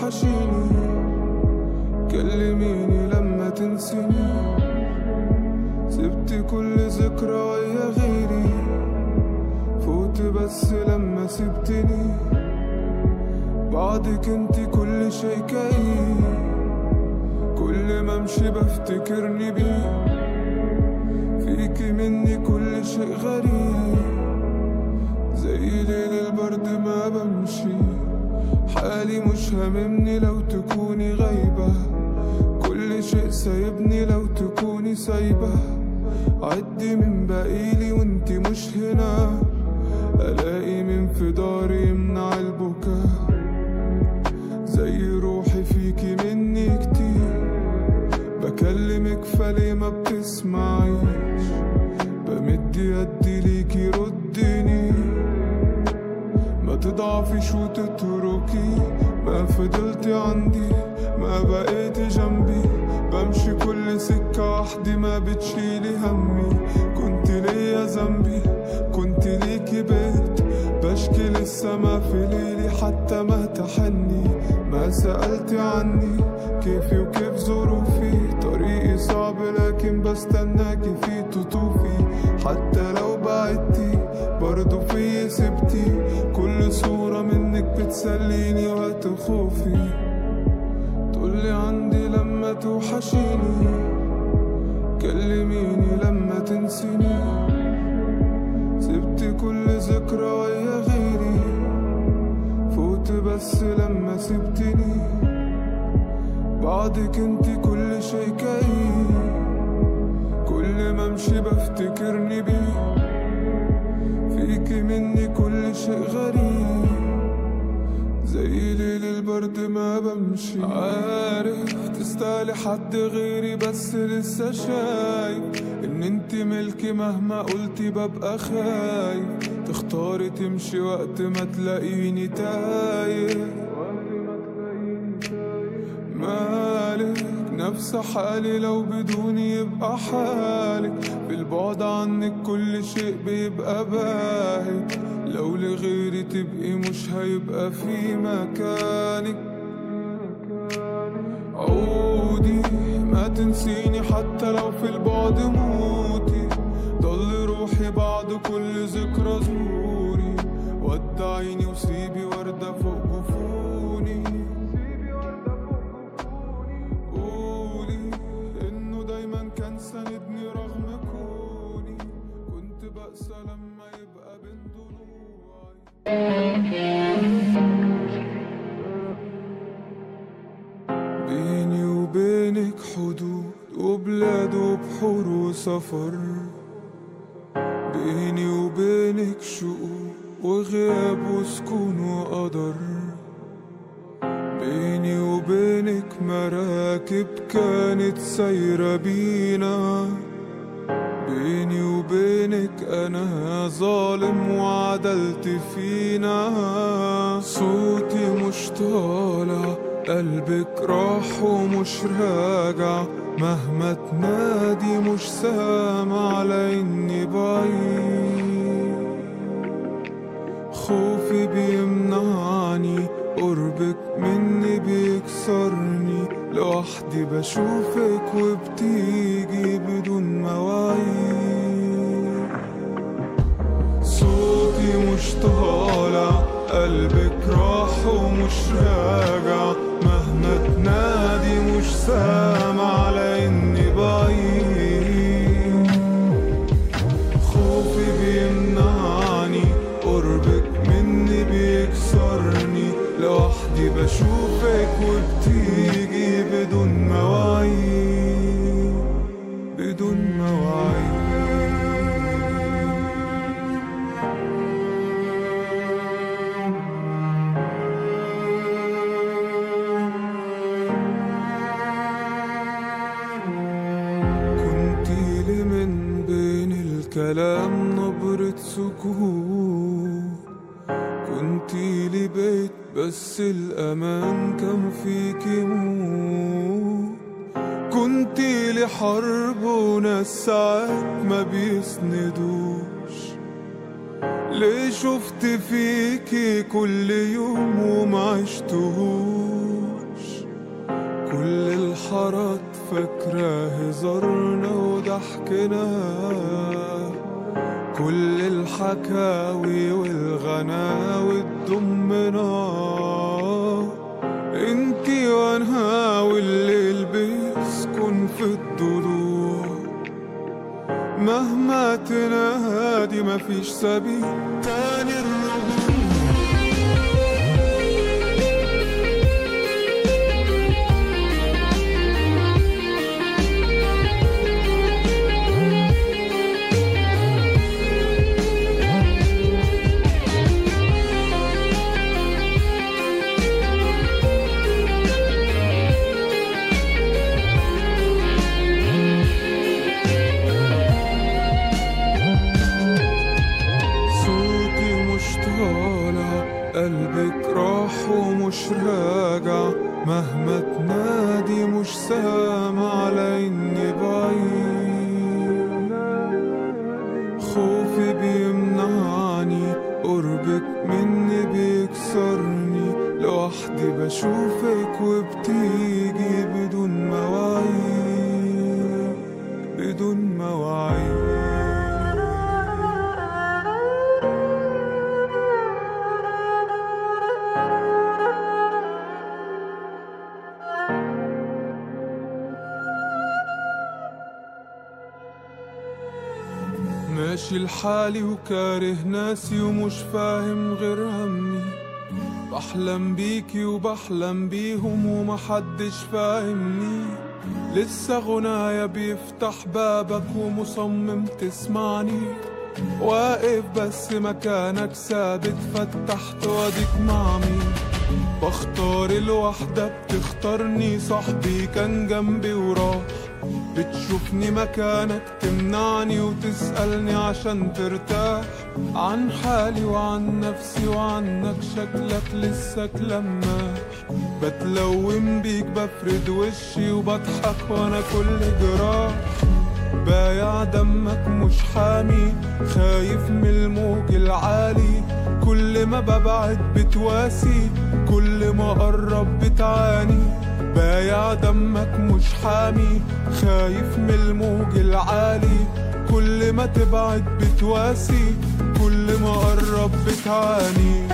توحشيني كلميني لما تنسيني سبت كل ذكرى ويا غيري فوت بس لما سبتني بعدك انت كل شي كئيب كل ما امشي بفتكرني بيه فيكي مني كل شيء غريب زي ليل البرد ما بمشي حالي مش هاممني لو تكوني غايبة كل شيء سايبني لو تكوني سايبة عدي من بقيلي وانتي مش هنا الاقي من في داري يمنع البكاء زي روحي فيكي مني كتير بكلمك فليه ما بتسمعيش بمد يدي ليكي ردني ما تضعفيش وتتركي ما فضلتي عندي ما بقيتي جنبي بمشي كل سكة وحدي ما بتشيلي همي كنت ليا ذنبي كنت ليكي بيت بشكي للسما في ليلي حتى ما تحني ما سألتي عني كيفي وكيف ظروفي طريقي صعب لكن بستناكي في تطوفي حتى لو بعدتي برضو في سبتي كل صورة منك بتسليني وقت خوفي تقولي عندي لما توحشيني كلميني لما تنسيني سبت كل ذكرى ويا غيري فوت بس لما سبتني بعدك انت كل شي كئيب كل ما امشي بفتكرني بيه فيكي مني كل شيء غريب زي ليل البرد ما بمشي عارف تستاهلي حد غيري بس لسه شايف ان انت ملكي مهما قلتي ببقى خايف تختاري تمشي وقت ما تلاقيني تايه مالك نفس حالي لو بدوني يبقى حالك بالبعد عنك كل شيء بيبقى باهت لو لغيري تبقي مش هيبقى في مكانك عودي ما تنسيني حتى لو في البعد موتي ضل روحي بعد كل ذكرى زوري ودعيني وسيبي وردة فوق جفوني قولي انه دايما كان ساندني رغم كوني كنت بأسى لما يبقى بين ضلوعي بيني وبينك حدود وبلاد وبحور وسفر بيني وبينك شقوق وغياب وسكون وقدر بيني وبينك مراكب كانت سايرة بينا بيني وبينك أنا ظالم وعدلت فينا صوتي مش طالع قلبك راح ومش راجع مهما تنادي مش سامع لاني بعيد خوفي بيمنعني قربك مني بيكسرني لوحدي بشوفك وبتيجي بدون مواعيد صوتي مش طالع قلبك راح ومش راجع مهما تنادي مش سامع لاني بعيد خوفي بيمنعني قربك مني بيكسرني لوحدي بشوفك وبتيجي بدون مواعيد بدون مواعيد كنتي لي من بين الكلام نبرة سكوت كنتي لي بيت بس الأمان كان فيكي موت كنتي لي حرب وناس ساعات ما بيسندوش ليه شفت فيكي كل يوم وما عشتهوش كل الحارات فاكرة هزارنا وضحكنا كل الحكاوي والغناوي تضمنا انتي وانا والليل بيسكن في الضلوع مهما تنادي مفيش سبيل تاني الرجوع صوتي مش طالع قلبك راح ومش راجع مهما تنادي مش سامع لاني بعيد خوفي بيمنعني قربك مني بيكسرني لوحدي بشوفك وبتيجي بدون مواعيد بدون مواعيد ماشي لحالي وكاره ناسي ومش فاهم غير همي بحلم بيكي وبحلم بيهم ومحدش فاهمني لسه غنايا بيفتح بابك ومصمم تسمعني واقف بس مكانك ثابت فتحت واديك مع مين بختار الوحدة بتختارني صاحبي كان جنبي وراح بتشوفني مكانك تمنعني وتسألني عشان ترتاح عن حالي وعن نفسي وعنك شكلك لسه لماح بتلوم بيك بفرد وشي وبضحك وانا كل جراح بايع دمك مش حامي خايف من الموج العالي كل ما ببعد بتواسي كل ما قرب بتعاني بايع دمك مش حامي خايف من الموج العالي كل ما تبعد بتواسي كل ما قرب بتعاني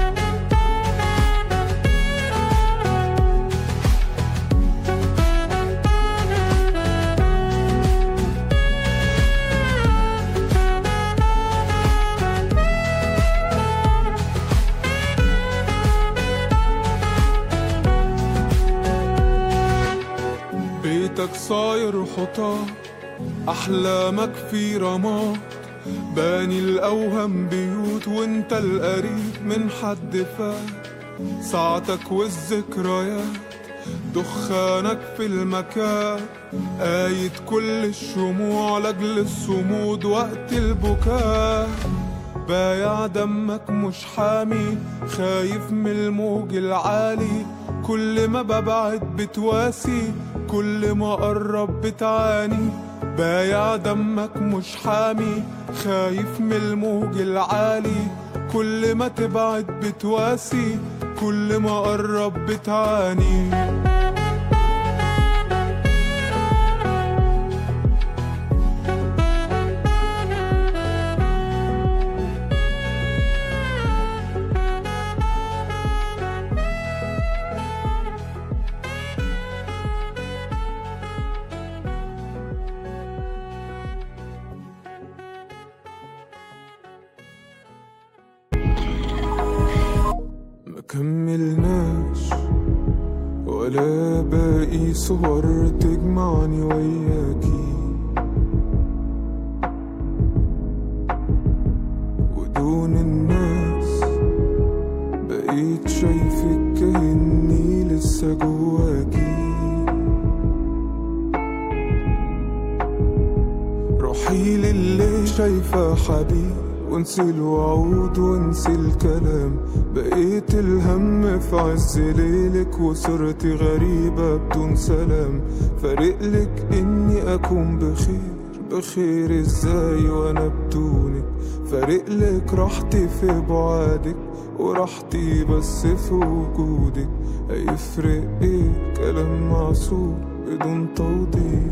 بيتك صاير حطام أحلامك في رماد باني الأوهام بيوت وانت القريب من حد فات ساعتك والذكريات دخانك في المكان قايد كل الشموع لأجل الصمود وقت البكاء بايع دمك مش حامي خايف من الموج العالي كل ما ببعد بتواسي كل ما قرب بتعاني بايع دمك مش حامي خايف من الموج العالي كل ما تبعد بتواسي كل ما قرب بتعاني مكملناش ولا باقي صور تجمعني وياكي ودون الناس بقيت شايفك كأني لسه جواكي روحي للي شايفة حبيب وانسي الوعود وانسي الكلام بقيت الهم في عز ليلك وصرتي غريبة بدون سلام فارقلك اني اكون بخير بخير ازاي وانا بدونك فارق لك راحتي في بعادك وراحتي بس في وجودك هيفرق ايه كلام معصوب بدون توضيح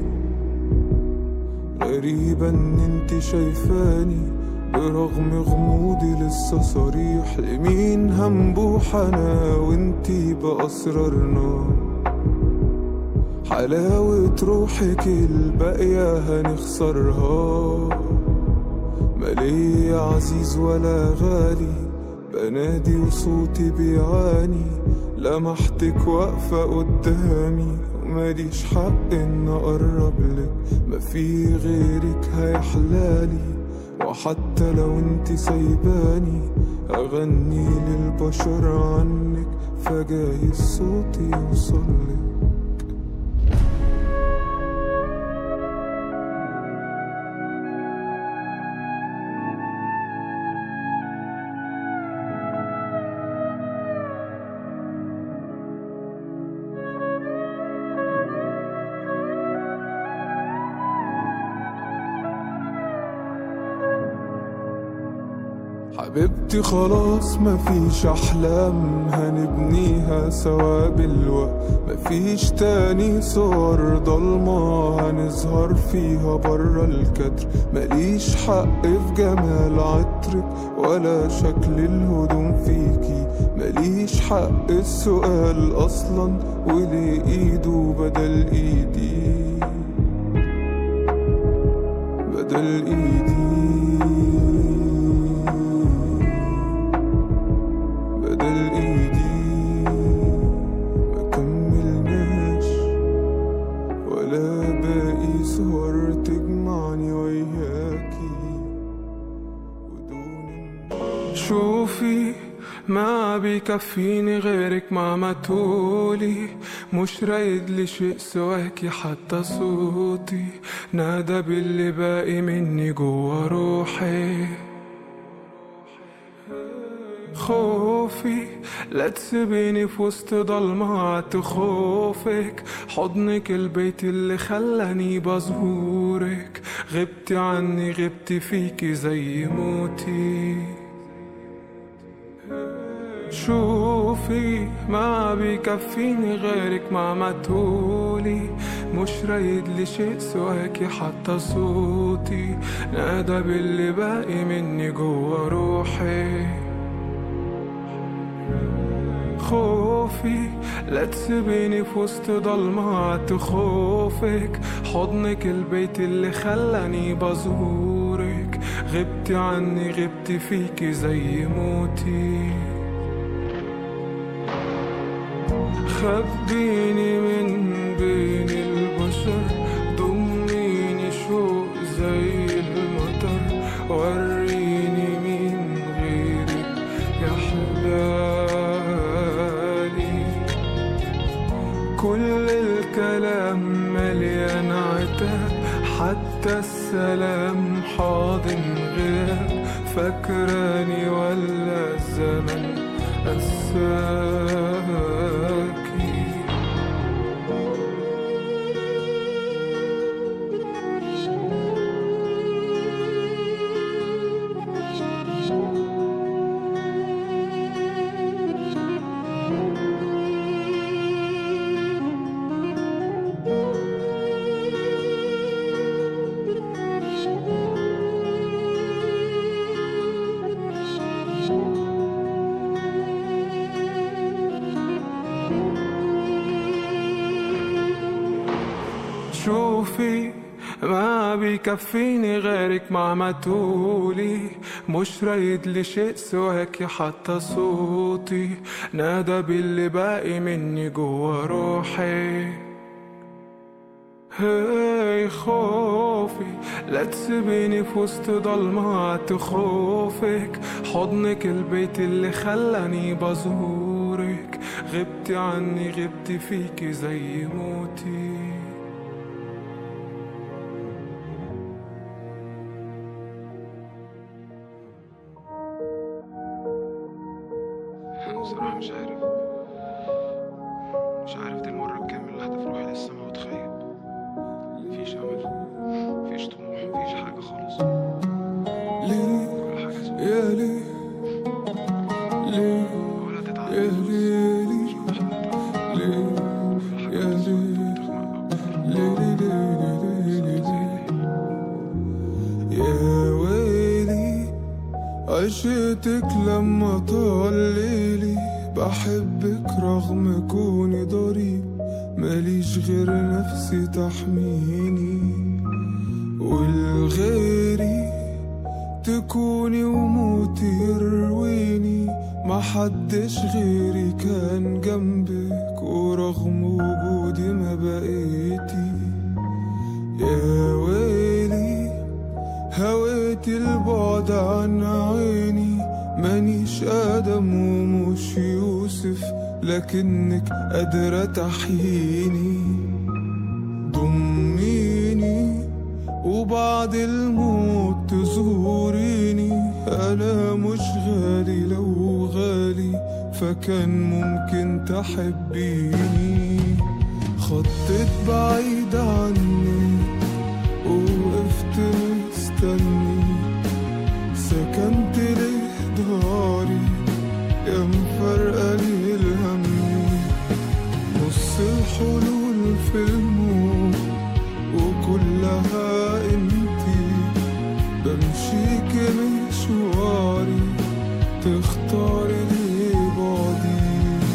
غريبة ان انت شايفاني برغم غموضي لسه صريح لمين هنبوح انا وانتي بأسرارنا حلاوة روحك الباقية هنخسرها مالي عزيز ولا غالي بنادي وصوتي بيعاني لمحتك واقفة قدامي وماليش حق ان اقرب لك ما في غيرك هيحلالي وحتى لو انت سايباني اغني للبشر عنك فجايز صوتي يوصلك حبيبتي خلاص مفيش أحلام هنبنيها سوا بالوقت مفيش تاني صور ضلمة هنظهر فيها برا الكدر ماليش حق في جمال عطرك ولا شكل الهدوم فيكي ماليش حق السؤال أصلا وليه إيده بدل إيدي بدل إيدي بدل ايدي ما كملناش ولا باقي صور تجمعني وياكي ودون شوفي ما بيكفيني غيرك مهما تقولي مش رايد لي شيء سواكي حتى صوتي نادى باللي باقي مني جوا روحي خوفي لا تسيبيني في وسط ضلمات خوفك حضنك البيت اللي خلاني بزورك غبتي عني غبتي فيكي زي موتي شوفي ما بيكفيني غيرك مهما تقولي مش رايد لي شيء سواكي حتى صوتي نادى باللي باقي مني جوا روحي خوفي لا تسيبيني في وسط ضلمات خوفك حضنك البيت اللي خلاني بزورك غبتي عني غبتي فيكي زي موتي خبيني من بين البشر ضميني شوق زي المطر وريني مين غيرك يحلالي كل الكلام مليان عتاب حتى السلام حاضن غياب فاكراني ولا الزمن أنساكي شوفي ما بيكفيني غيرك مهما تقولي مش رايد لي شيء سواكي حتى صوتي نادى باللي باقي مني جوا روحي هاي خوفي لا تسيبيني في وسط ضلمات خوفك حضنك البيت اللي خلاني بزورك غبتي عني غبتي فيكي زي موتي أنا بصراحة مش عارف مش عارف دي المرة الكام اللي هدف روحي للسما وتخيل مفيش أمل مفيش طموح مفيش حاجة خالص ليه كل حاجة ليلي ليلي يا ويلي عشقتك لما طال ليلي بحبك رغم كوني ضريب ماليش غير نفسي تحميني والغيري تكوني وموتي يرويني محدش غيري كان جنبك ورغم وجودي ما بقيتي يا ويلي هويت البعد عن عيني مانيش آدم ومش يوسف لكنك قادرة تحييني ضميني وبعد الموت تزوريني أنا مش غالي لو غالي فكان ممكن تحبيني خطيت بعيد عني وقفت مستني سكنت ليه داري يا مفرقلي الهمي نص الحلول في الموت وكلها انتي بمشيك مشواري تختاري ليه بعدي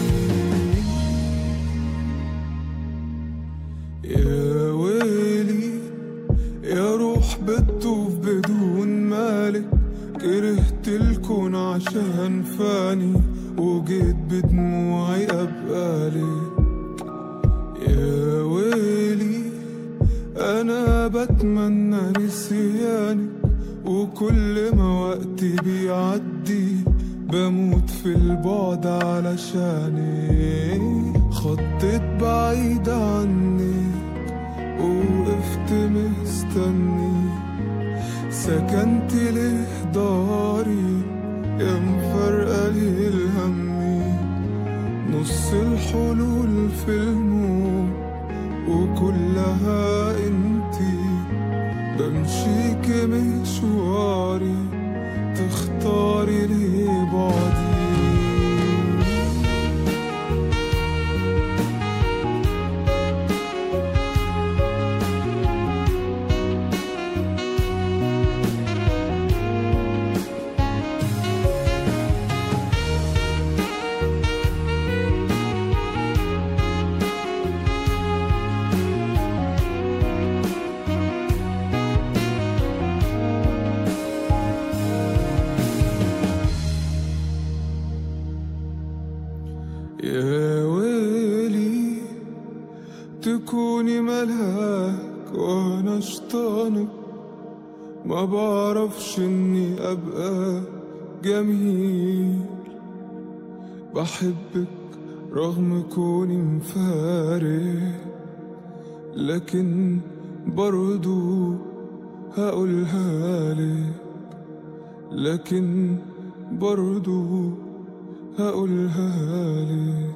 يا ويلي يا روح بتطوف بدون مالك كرهت الكون عشان فاني وجيت بدموعي أبقالك يا ويلي أنا بتمنى نسيانك وكل ما وقتي بيعدي بموت في البعد علشانك خطيت بعيد عنك وقفت مستني سكنت له داري يا مفرقلي الهمي نص الحلول في الموت وكلها انتي بمشيك مشواري تختاري لي بعدي يا ويلي تكوني ملاك وانا شطانك ما بعرفش اني ابقى جميل بحبك رغم كوني مفارق لكن برضو هقولها لك لكن برضو هقولها لك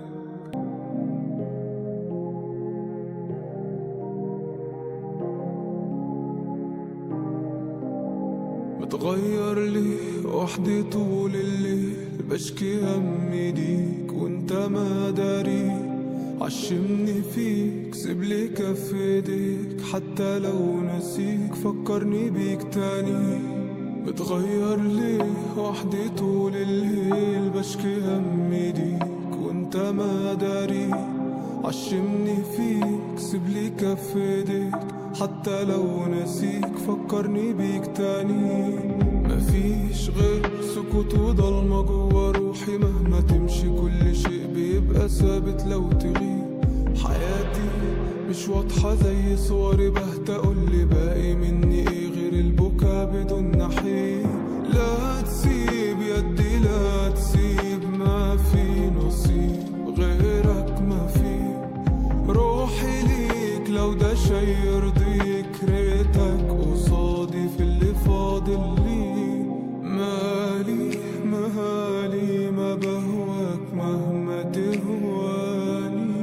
متغير ليه وحدي طول الليل بشكي همي ليك وانت ما داري عشمني فيك سيبلي كف ايديك حتى لو نسيك فكرني بيك تاني متغير ليه وحدي طول الليل بشكي همي ليك وانت ما داري عشمني فيك سيبلي كف ايديك حتى لو نسيك فكرني بيك تاني مفيش غير سكوت وضلمة جوا روحي مهما تمشي كل شيء بيبقى ثابت لو تغيب حياتي مش واضحة زي صوري بهتة قولي باقي مني ايه غير البكا بدون نحيب لا تسيب يدي لا تسيب ما في نصيب غيرك ما في روحي ليك لو ده شي يرضيك ريتك قصادي في اللي فاضل لي مالي مهالي ما بهواك مهما تهواني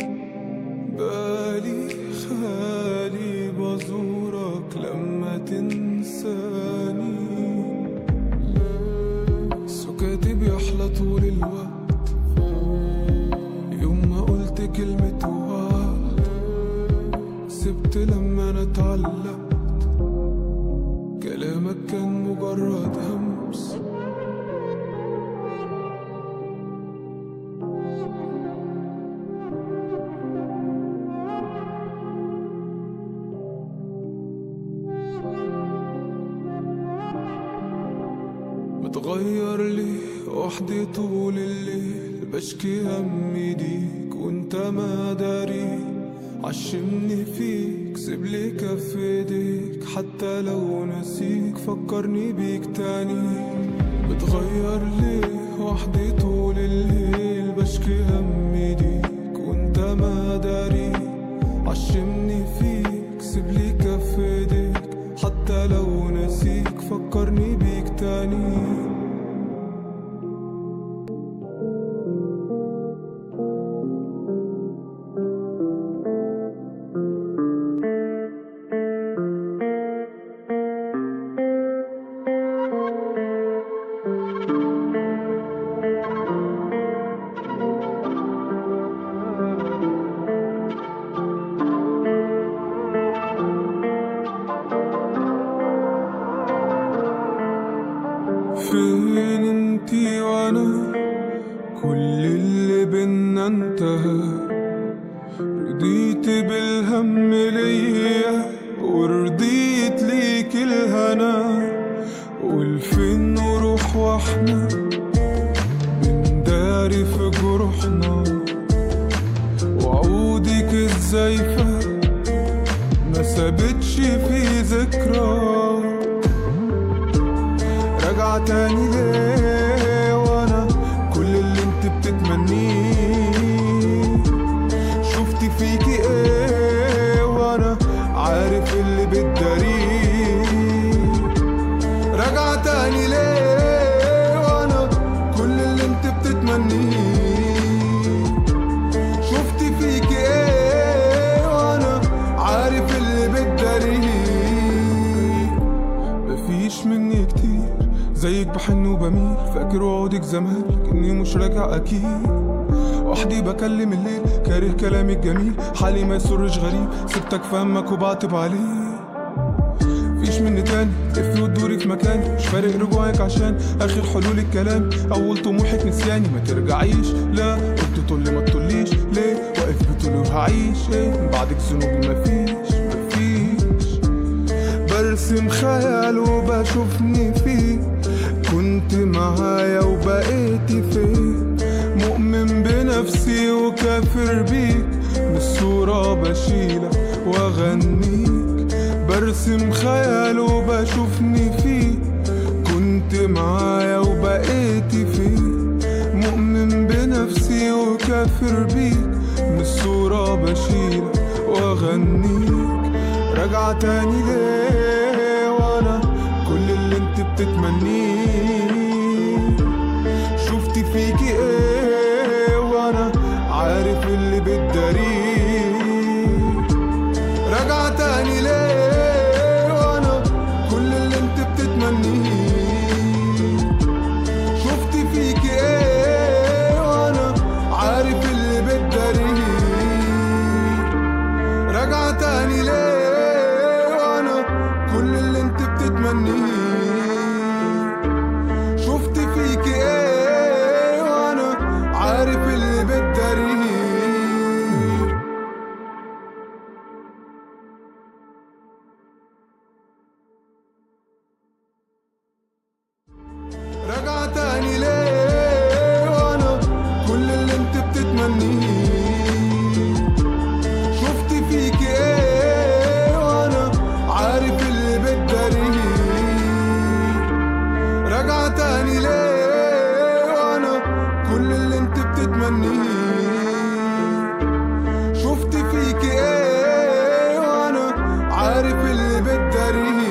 بالي خالي بزورك لما تنساني سكاتي بيحلى طول الوقت يوم ما قلت كلمة وعد سبت لما انا اتعلقت كلامك كان مجرد همس متغير ليه وحدي طول الليل بشكي همي ليك وانت ما داري عشمني فيك سيبلي كف ايديك حتى لو نسيك فكرني بيك تاني بتغير ليه وحدي طول الليل بشكي همي ليك وانت ما داري عشمني فيك سيبلي كف ايديك حتى لو نسيك فكرني بيك تاني فين انتي وانا كل اللي بينا انتهى رضيت بالهم ليا ورضيت ليك الهنا والفين نروح واحنا بنداري في جروحنا وعودك الزايفة ما سابتش في ذكرى راجعة تاني ليه وانا كل اللي انت بتتمنيه شفتي فيكي ايه وانا عارف اللي بتداريه راجعة تاني ليه وانا كل اللي انت بتتمنيه شفتي فيكي ايه وانا عارف اللي بتداريه مفيش مني كتير زيك بحن وبميل فاكر وعودك زمان لكني مش راجع اكيد وحدي بكلم الليل كاره كلامك جميل حالي ما يسرش غريب سبتك فهمك وبعتب عليه مفيش مني تاني لفي وتدوري في مكاني مش فارق رجوعك عشان اخر حلول الكلام اول طموحك نسياني ما ترجعيش لا قلت تقولي ما تقوليش ليه واقف بتقولي وهعيش ايه من بعدك ذنوبي مفيش مفيش برسم خيال وبشوفني فيه كنت معايا وبقيتي فين مؤمن بنفسي وكافر بيك بالصورة بشيلك واغنيك برسم خيال وبشوفني فيه كنت معايا وبقيتي فين مؤمن بنفسي وكافر بيك من الصورة بشيلك واغنيك راجعة تاني ليه وانا كل اللي انت بتتمنيه شفتي فيكي ايه وانا عارف اللي بتداريه راجعة تاني ليه وانا كل اللي انت بتتمنيه شفتي فيكي ايه وانا عارف اللي بتداريه راجعة تاني ليه وانا كل اللي انت بتتمنيه شفتي فيكي ايه وانا عارف اللي بتداريه راجعة تاني ليه وانا كل اللي انت بتتمنيه شفتي فيكي ايه وانا عارف اللي بتداريه راجعة تاني ليه وانا كل اللي انت بتتمنيه شفتي فيكي ايه وانا عارف اللي بتداريه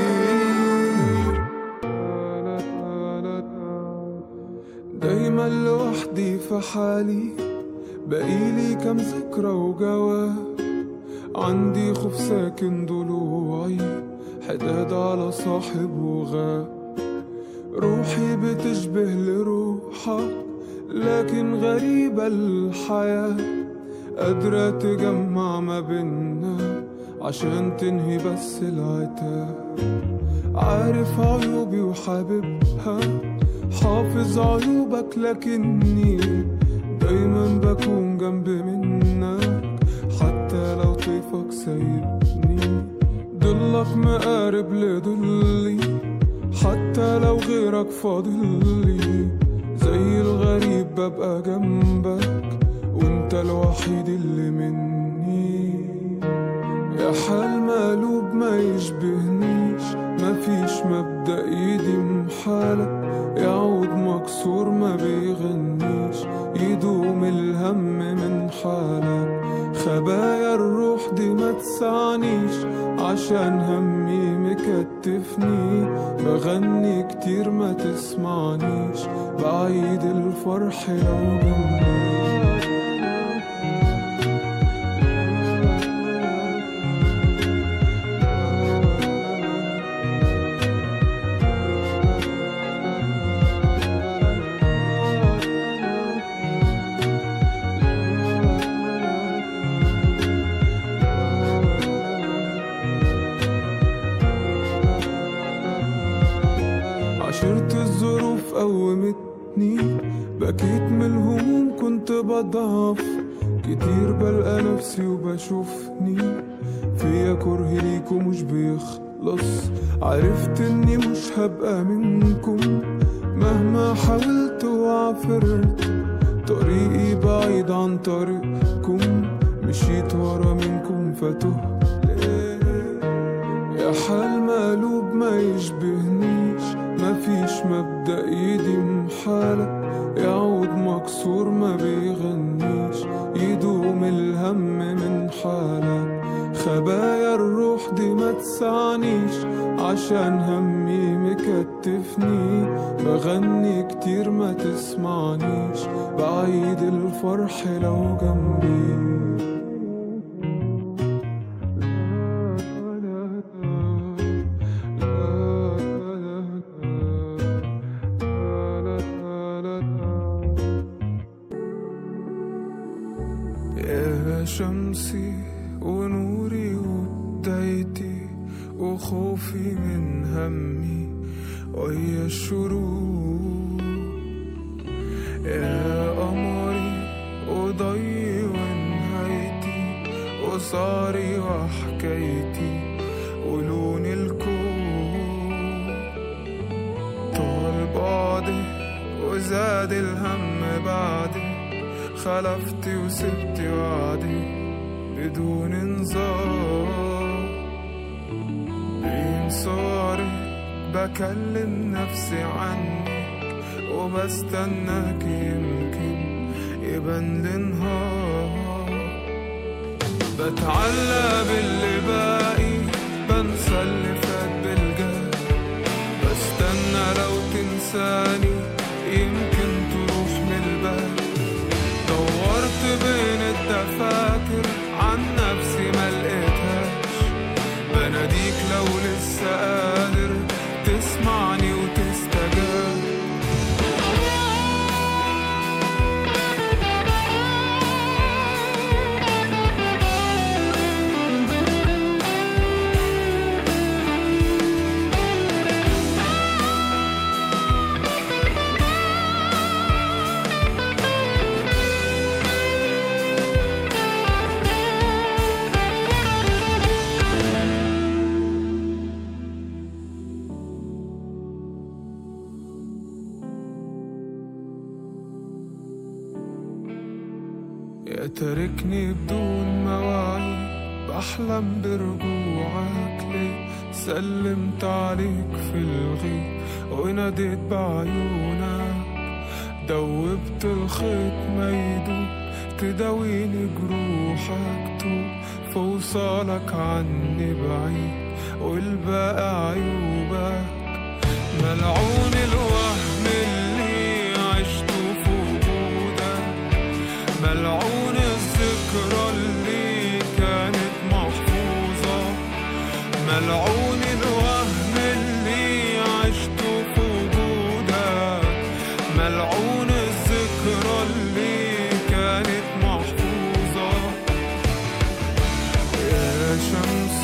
دايما لوحدي في حالي بقيلي كام ذكرى وجواب عندي خوف ساكن ضلوعي حداد على صاحب وغاب روحي بتشبه لروحك لكن غريبة الحياة قادرة تجمع ما بينا عشان تنهي بس العتاب عارف عيوبي وحاببها حافظ عيوبك لكني دايما بكون جنب منك حتى لو طيفك سايبني ضلك مقارب لضلي حتى لو غيرك فاضلي زي الغريب ببقى جنبك وانت الوحيد اللي مني يا حال مقلوب ما يشبهنيش مفيش مبدأ يديم حالك يعود مكسور ما بيغنيش يدوم الهم من حالك خبايا الروح دي ما تسعنيش عشان همي مكتفني بغني كتير ما تسمعنيش بعيد الفرح لو جنبي عشرت الظروف قومتني بكيت من الهموم كنت بضعف كتير بلقى نفسي وبشوفني فيا كره ليك ومش بيخلص عرفت اني مش هبقى منكم مهما حاولت وعفرت طريقي بعيد عن طريقكم مشيت ورا منكم فتهت يا حال مقلوب ما يشبهنيش مفيش مبدأ يديم حالك يعود مكسور ما بيغنيش يدوم الهم من حالك خبايا الروح دي ما تسعنيش عشان همي مكتفني بغني كتير ما تسمعنيش بعيد الفرح لو جنبي يا شمسي ونوري وبدايتي وخوفي من همي ويا الشروق يا قمري وضي ونهايتي وصاري وحكايتي ولون الكون طال بعدي وزاد الهم بعدي خلفت وسبت وعدي بدون انذار بين صوري بكلم نفسي عنك وبستناك يمكن يبان النهار بتعلى باللي باقي بنسى اللي فات بالجاي بستنى لو تنساني يمكن تروح من البال دورت بين الدفاتر عن نفسي ما لقيتهاش بناديك لو لسه قادر تسمعني وتستجاب يا تاركني بدون مواعيد بحلم برجوعك ليه سلمت عليك في الغيب وناديت بعيونك دوبت الخيط ما يدوب تداويني جروحك توب في وصالك عني بعيد والباقي عيوبك ملعون الوهم اللي عشته في وجودك ملعون الذكرى اللي كانت محفوظة ملعون الوهم اللي عشته في وجودك ملعون الذكرى اللي كانت محفوظة يا شمس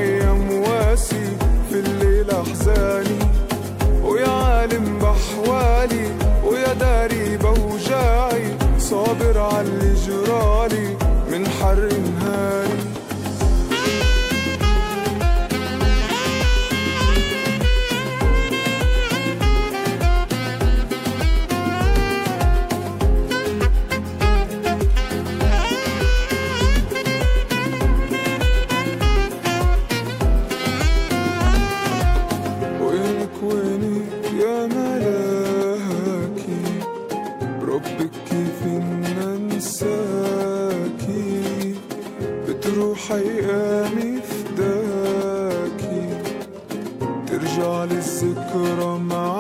دمعي مواسي في الليل أحزاني ويا عالم بحوالي ويا داري بوجاعي صابر على اللي جرالي من حر نهاري وينك وينك يا ملاكي بربك كيف ننساكي بتروح ايامي فداكي ترجع للذكرى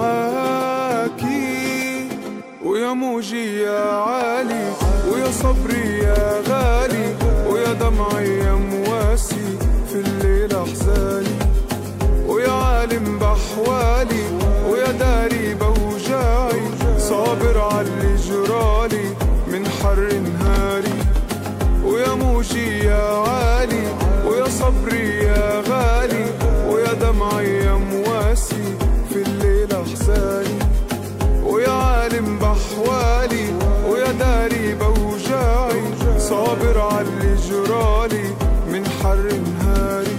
معاكي ويا موجي يا عالي ويا صبري يا غالي ويا دمعي يا مواسي في الليل احزاني ويا عالم بحوالي ويا داري بوجاعي صابر على اللي جرالي من حر نهاري ويا موجي يا عالي ويا صبري يا غالي ويا دمعي يا مواسي في الليل احزاني ويا عالم بحوالي ويا داري بوجاعي صابر على اللي جرالي من حر نهاري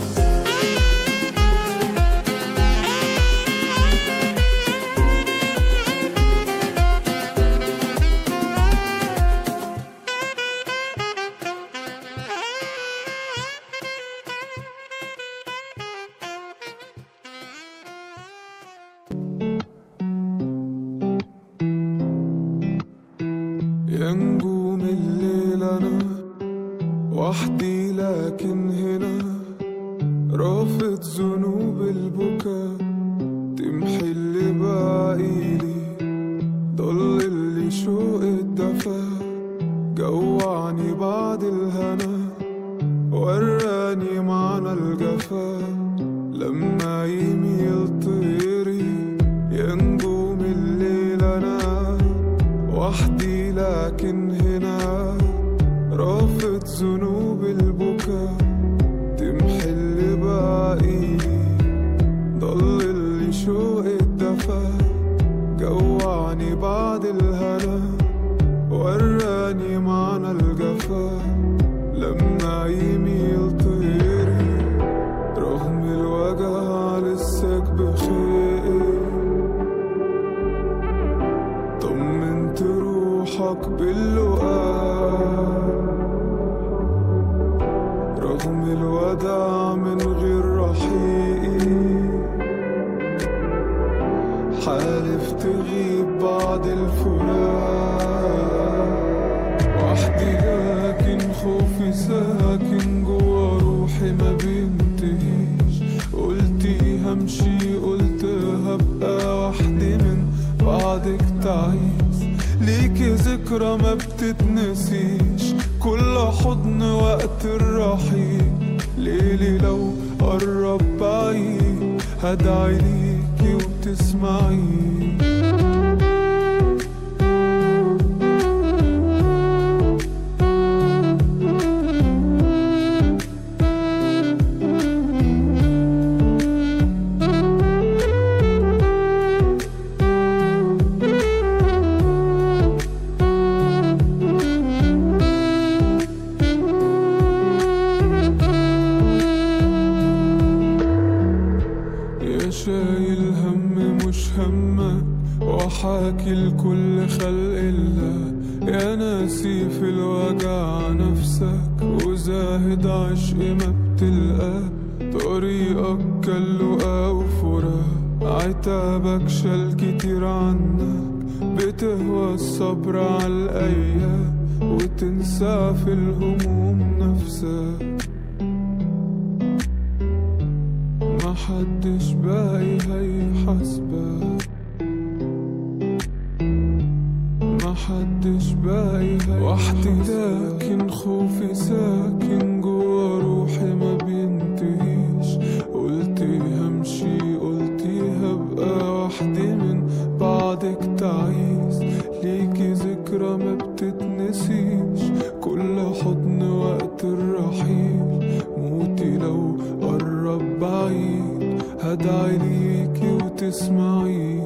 يا نجوم الليل انا وحدي لكن هنا رافض ذنوب البكا تمحي اللي باقيلي ضل اللي شوق الدفا جوعني بعد الهنا وراني معنى الجفا لما يميل طيري يا نجوم الليل انا وحدي لكن هنا رافض ذنوب البكا تمحي اللي باقيلي ضل اللي شوق الدفا جوعني بعد الهنا وراني معنى الجفا لما يميل طيري رغم الوجع لساك بخير طمنت روحك باللقاء رغم الوداع من غير رحيق حالف تغيب بعد الفراق وحدي لكن خوفي ساكن جوا روحي ما بينتهيش قلتي همشي قلت هبقى وحدي من بعدك تعيس ليكي ذكرى ما بتتنسيش كل حضن وقت الرحيل ليلي لو قرب بعيد هدعي ليكي وتسمعي يا شايل هم مش همك وحاكي لكل خلق الله يا ناسي في الوجع نفسك وزاهد عشق ما بتلقاه طريقك كاللقا وفراق عتابك شال كتير عنك بتهوى الصبر على الأيام وتنسى في الهموم نفسك ما حدش باقي هيحاسبك ما حدش باقي وحدي لكن خوفي ساكن جوا روحي ما بينتهيش قلتي همشي قلتي هبقى وحدي من بعدك تعيس ليكي ذكرى ما بتتنسيش كل حضن وقت الرحيل موتي لو قرب أدعي ليكي وتسمعي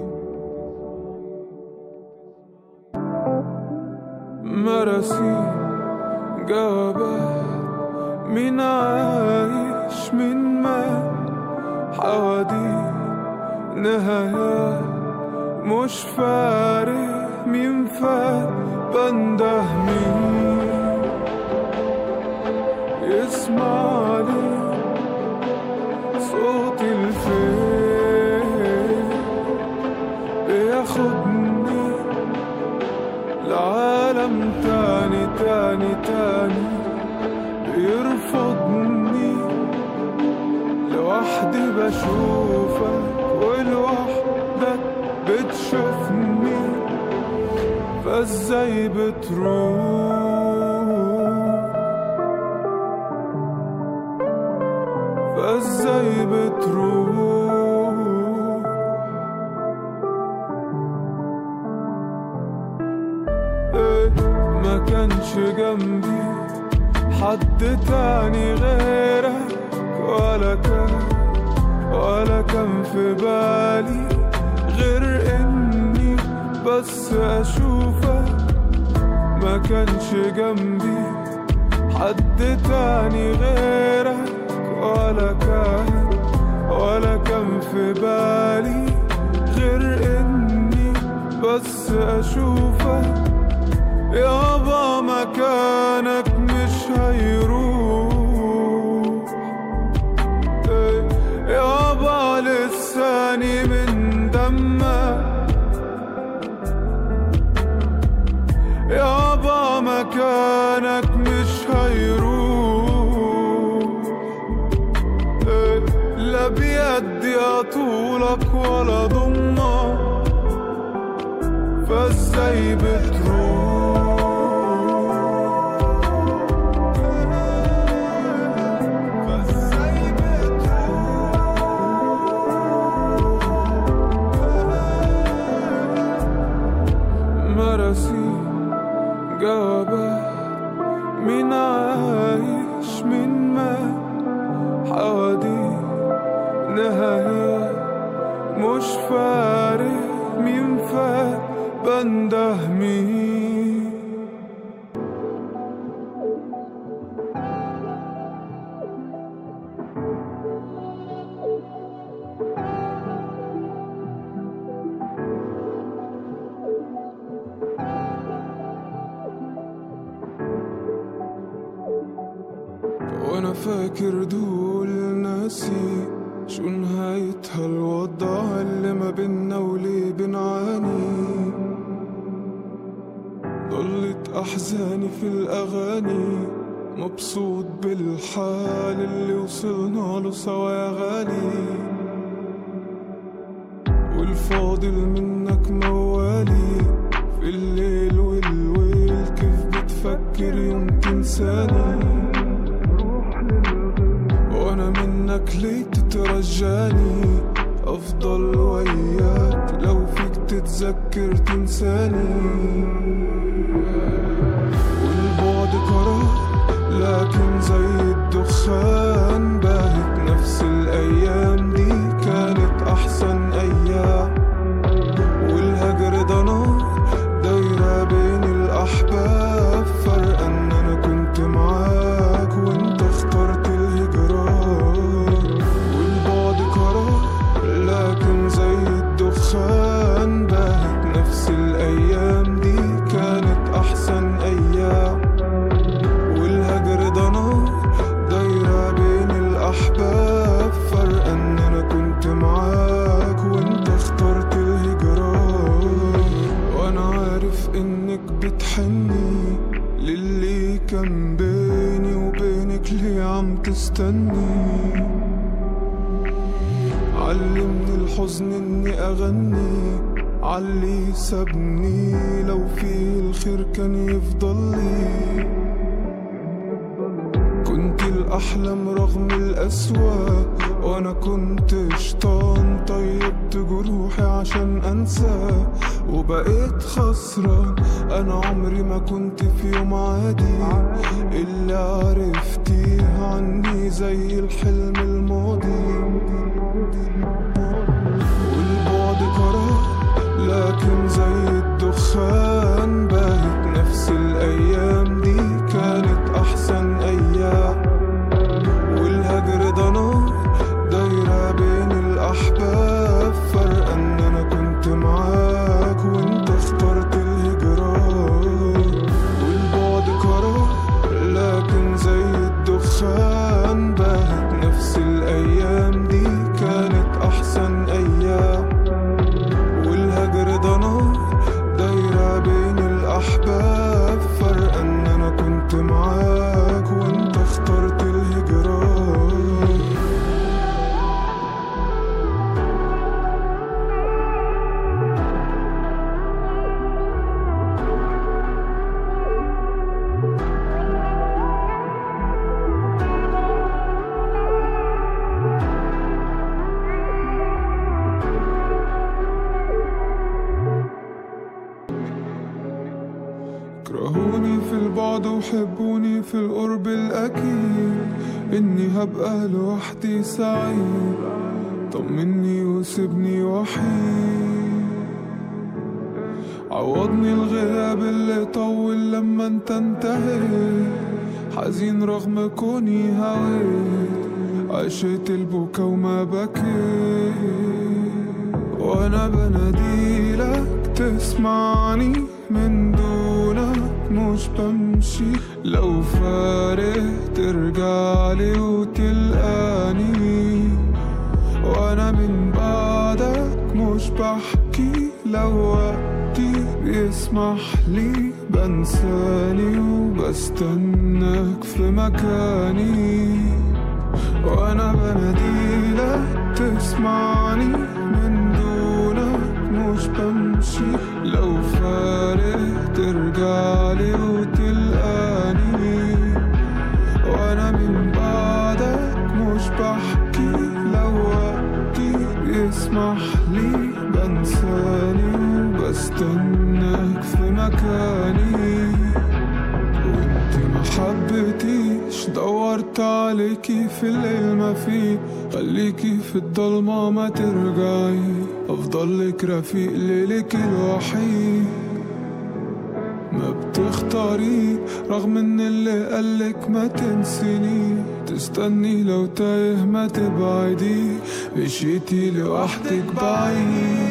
مراسيل جوابات مين عايش مين مات حواديت نهايات مش فارق مين فات بنده مين يسمع لي صوت الفيل بياخدني لعالم تاني تاني تاني بيرفضني لوحدي بشوفك ولوحدك بتشوفني فازاي بتروح فازاي بتروح إيه ما كانش جنبي حد تاني غيرك ولا كان ولا كان في بالي غير اني بس اشوفك ما كانش جنبي حد تاني غيرك ولا كان ولا كان في بالي غير اني بس اشوفك يابا مكانك مش هيروح إيه، يابا لساني من دمك يابا مكانك مش هيروح إيه، لا بيدي اطولك ولا ضمك فازاي بتروح فازاي بتروح مراسيل جوابات مين عايش مين مات حواديت نهايات مش فارق مين فات بنده مين وانا فاكر دول ناسي شو نهايتها الوضع اللي ما بينا وليه بنعاني ضلت احزاني في الاغاني مبسوط بالحال اللي وصلنا له سوا يا غالي والفاضل منك موالي في الليل والويل كيف بتفكر يوم تنساني وانا منك ليه تترجاني افضل وياك لو فيك تتذكر تنساني والبعد قرار لكن زي الدخان باهت نفس الايام دي كانت احسن ايام والهجر ده نار دايرة بين الأحباب فرق إن أنا كنت معاك وأنت اخترت الهجران والبعد قرار لكن زي الدخان باهت نفس الأيام دي كانت أحسن أيام والهجر ده نار دايرة بين الأحباب فرق إن أنا كنت معاك وأنت اخترت الهجران وأنا عارف إنك بتحني للي كان بيني وبينك ليه عم تستني علمني الحزن إني أغني علي سابني لو في الخير كان يفضل لي كنت الأحلام رغم الأسوأ وأنا كنت شيطان طيبت جروحي عشان أنسى وبقيت خسران أنا عمري ما كنت في يوم عادي اللي عرفتيه عني زي الحلم الماضي والبعد قرار لكن زي الدخان باهت نفس الأيام دي كانت أحسن أيام والهجر ده نار دايرة بين الأحباب فرق إن أنا كنت معاك وأنت اخترت الهجران والبعد قرار لكن زي الدخان باهت نفس الأيام دي كانت أحسن أيام والهجر ده نار دايرة بين الأحباب فرق إن أنا كنت معاك وأنت اخترت الهجران كرهوني في البعد وحبوني في القرب الأكيد إني هبقى لوحدي سعيد طمني وسيبني وحيد عوضني الغياب اللي طول لما انت انتهيت حزين رغم كوني هويت عشت البكا وما بكيت وانا بناديلك تسمعني من دونك مش بمشي لو فارق ترجعلي وتلقاني وانا من بعدك مش بحكي لو وقتي بيسمح لي بنساني وبستناك في مكاني وانا بناديلك تسمعني من دونك مش بمشي لو فارق ترجعلي وتلقاني وانا من بعدك مش بحكي لو وقتي بيسمح لي بنساني وبستناك في مكاني وانت ما حبيتيش دورت عليكي في الليل ما فيه خليكي في الضلمة ما ترجعي افضل لك رفيق ليلك الوحيد ما بتختاري رغم ان اللي قالك ما تنسيني تستني لو تايه ما تبعدي مشيتي لوحدك بعيد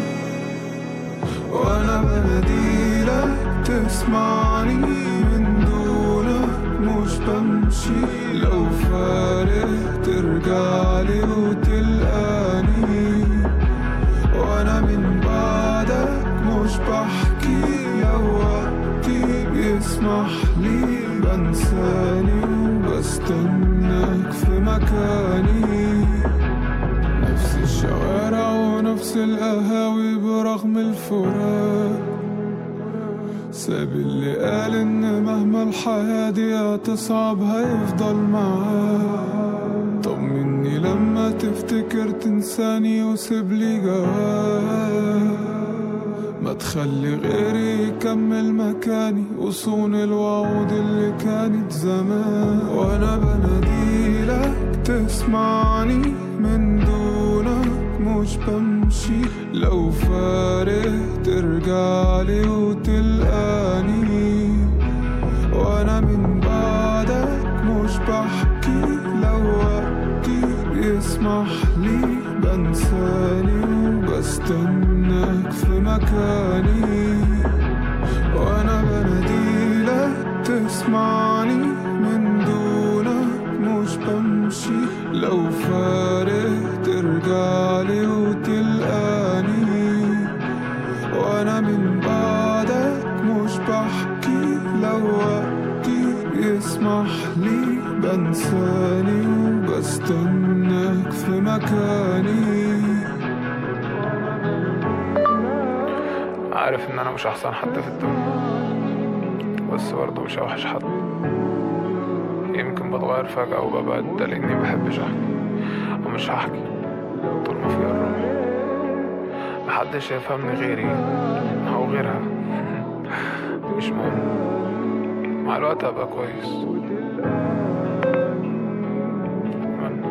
وانا بناديلك تسمعني من دونك مش بمشي لو فارق ترجعلي وتلقاني وانا من بعدك مش بحكي لو وقتي بيسمح لي بنساني وبستناك في مكاني نفس الشوارع ونفس القهاوي برغم الفراق ساب اللي قال ان مهما الحياة دي هتصعب هيفضل معاه طمني لما تفتكر تنساني وسيب لي جواب ما تخلي غيري يكمل مكاني وصون الوعود اللي كانت زمان وانا بناديلك تسمعني من دونك مش بمشي لو فارق ترجعلي وتلقاني وانا من بعدك مش بحكي لو وقتي بيسمح لي بنساني وبستناك في مكاني وانا بناديلك تسمعني من دونك مش بمشي لو فارق ترجعلي وتلقاني وانا من بعدك مش بحكي لو وقتي بيسمح لي بنساني وبستناك في مكاني عارف ان انا مش احسن حد في الدنيا بس برضه مش اوحش حد يمكن بتغير فجأة وببدل إني محبش أحكي ومش هحكي طول ما في الروح محدش يفهمني غيري أو غيرها مش مهم مع الوقت هبقى كويس أتمنى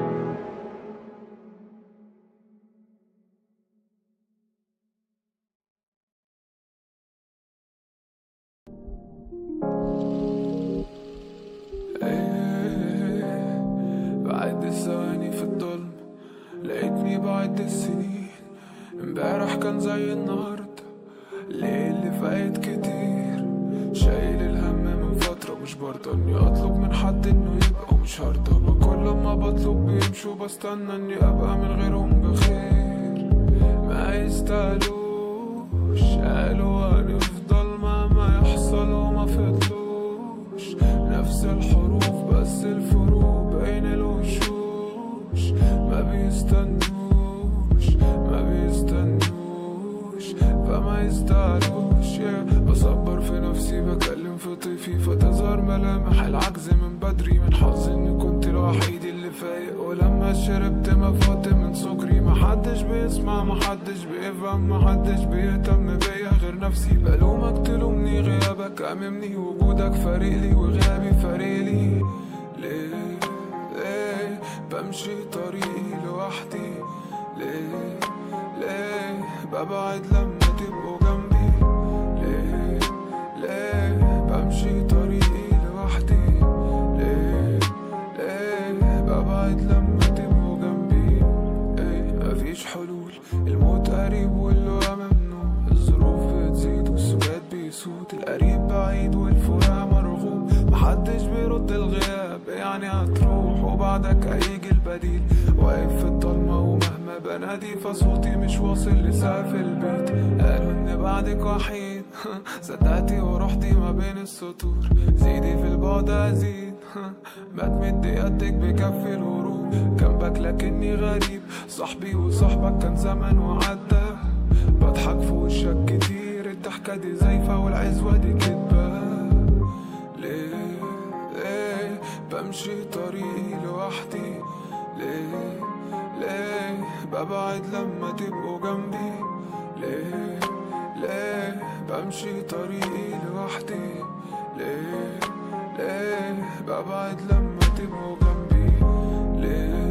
إيه، بعد الثواني في الظلم لقيتني بعد السنين امبارح كان زي النهاردة ليه اللي فايت كتير شايل الهم من فترة مش برضى اني اطلب من حد انه يبقى ومش هرضى كل ما بطلب بيمشوا بستنى اني ابقى من غيرهم بخير ما يستاهلوش قالوا هنفضل مهما يحصل وما فضلوش نفس الحروف بس الفروق بين الوشوش ما بيستنوش ما بيستنوش فما يستاهلوش yeah. بصبر في نفسي بكلم في طيفي فتظهر ملامح العجز من بدري من حظي اني كنت الوحيد اللي فايق ولما شربت ما فات من سكري محدش بيسمع محدش بيفهم محدش بيهتم بيا غير نفسي بلومك تلومني غيابك اممني وجودك فارق لي وغيابي فارق لي ليه ليه بمشي طريقي لوحدي ليه ليه ببعد لما تبقوا جنبي ليه ليه بمشي طريقي لوحدي ليه ليه ببعد لما تبقوا جنبي ايه مفيش حلول الموت قريب واللقا ممنوع الظروف بتزيد والسكات بيسود القريب بعيد والفراق مرغوب محدش بيرد الغياب يعني هتروح وبعدك هيجي البديل واقف في الضلمة ومهما بنادي فصوتي مش واصل لسقف البيت قالوا ان بعدك وحيد صدقتي ورحتي ما بين السطور زيدي في البعد ازيد ما تمد يدك بكف الهروب جنبك لكني غريب صاحبي وصاحبك كان زمن وعدى بضحك في وشك كتير الضحكة دي زيفة والعزوة دي كدبة ليه ليه بمشي طريقي لوحدي ليه ليه ببعد لما تبقوا جنبي ليه ليه بمشي طريقي لوحدي ليه ليه ببعد لما تبقوا جنبي ليه